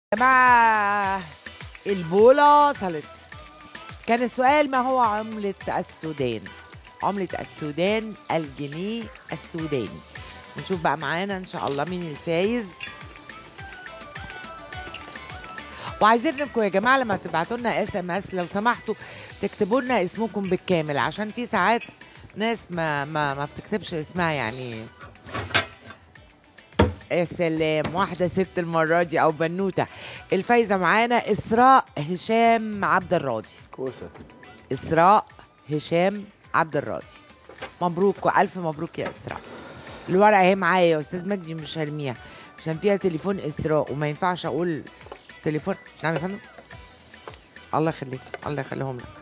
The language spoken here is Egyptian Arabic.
جماعة البولة وصلت كان السؤال ما هو عملة السودان عملة السودان الجنيه السوداني نشوف بقى معانا ان شاء الله مين الفايز وعايزين منكم يا جماعه لما تبعتوا لنا اس ام اس لو سمحتوا تكتبوا لنا اسمكم بالكامل عشان في ساعات ناس ما ما ما بتكتبش اسمها يعني يا سلام واحدة ست المرة دي أو بنوتة الفايزة معانا إسراء هشام عبد الراضي كوسه إسراء هشام عبد الراضي مبروك وألف مبروك يا إسراء الورقة اهي معايا يا أستاذ مجدي مش هرميها عشان فيها تليفون إسراء وما ينفعش أقول تليفون نعم يا فندم الله يخليك الله يخليهم لك